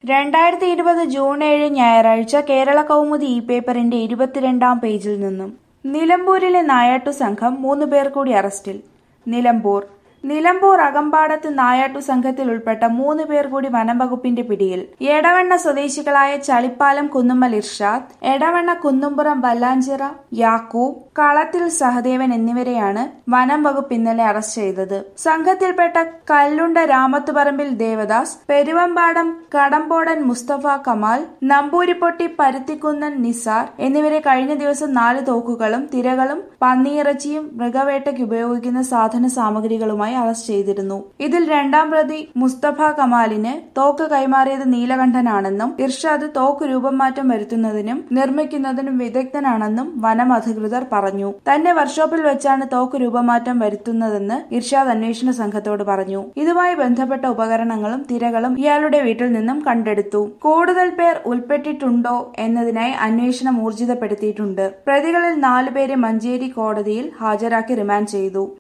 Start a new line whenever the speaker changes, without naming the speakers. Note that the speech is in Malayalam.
രണ്ടായിരത്തി ഇരുപത് ജൂൺ ഏഴ് ഞായറാഴ്ച കേരള കൗമുദി ഇ പേപ്പറിന്റെ ഇരുപത്തിരണ്ടാം പേജിൽ നിന്നും നിലമ്പൂരിലെ നായാട്ടു സംഘം മൂന്ന് പേർ കൂടി അറസ്റ്റിൽ നിലമ്പൂർ നിലമ്പൂർ അകമ്പാടത്ത് നായാട്ടു സംഘത്തിൽ ഉൾപ്പെട്ട മൂന്ന് പേർ കൂടി വനംവകുപ്പിന്റെ പിടിയിൽ എടവണ്ണ സ്വദേശികളായ ചളിപ്പാലം കുന്നുമ്മൽ ഇർഷാദ് എടവണ്ണ കുന്നുംപുറം വല്ലാഞ്ചിറ യാക്കൂബ് കളത്തിൽ സഹദേവൻ എന്നിവരെയാണ് വനം വകുപ്പ് ഇന്നലെ അറസ്റ്റ് ചെയ്തത് സംഘത്തിൽപ്പെട്ട കല്ലുണ്ട രാമത്തുപറമ്പിൽ ദേവദാസ് പെരുവമ്പാടം കടമ്പോടൻ മുസ്തഫ കമാൽ നമ്പൂരിപ്പൊട്ടി പരുത്തിക്കുന്നൻ നിസാർ എന്നിവരെ കഴിഞ്ഞ ദിവസം നാല് തോക്കുകളും തിരകളും പന്നിയിറച്ചിയും മൃഗവേട്ടയ്ക്ക് ഉപയോഗിക്കുന്ന സാധന സാമഗ്രികളുമായി അറസ്റ്റ് ചെയ്തിരുന്നു ഇതിൽ രണ്ടാം പ്രതി മുസ്തഫ കമാലിന് തോക്ക് കൈമാറിയത് നീലകണ്ഠനാണെന്നും ഇർഷാദ് തോക്ക് രൂപം മാറ്റം വരുത്തുന്നതിനും നിർമ്മിക്കുന്നതിനും വിദഗ്ധനാണെന്നും വനം അധികൃതർ പറഞ്ഞു തന്നെ വർക്ക്ഷോപ്പിൽ വെച്ചാണ് തോക്ക് രൂപമാറ്റം വരുത്തുന്നതെന്ന് ഇർഷാദ് അന്വേഷണ സംഘത്തോട് പറഞ്ഞു ഇതുമായി ബന്ധപ്പെട്ട ഉപകരണങ്ങളും തിരകളും ഇയാളുടെ വീട്ടിൽ നിന്നും കണ്ടെടുത്തു കൂടുതൽ പേർ ഉൾപ്പെട്ടിട്ടുണ്ടോ എന്നതിനായി അന്വേഷണം ഊർജിതപ്പെടുത്തിയിട്ടുണ്ട് പ്രതികളിൽ നാലുപേരെ മഞ്ചേരി കോടതിയിൽ ഹാജരാക്കി റിമാൻഡ് ചെയ്തു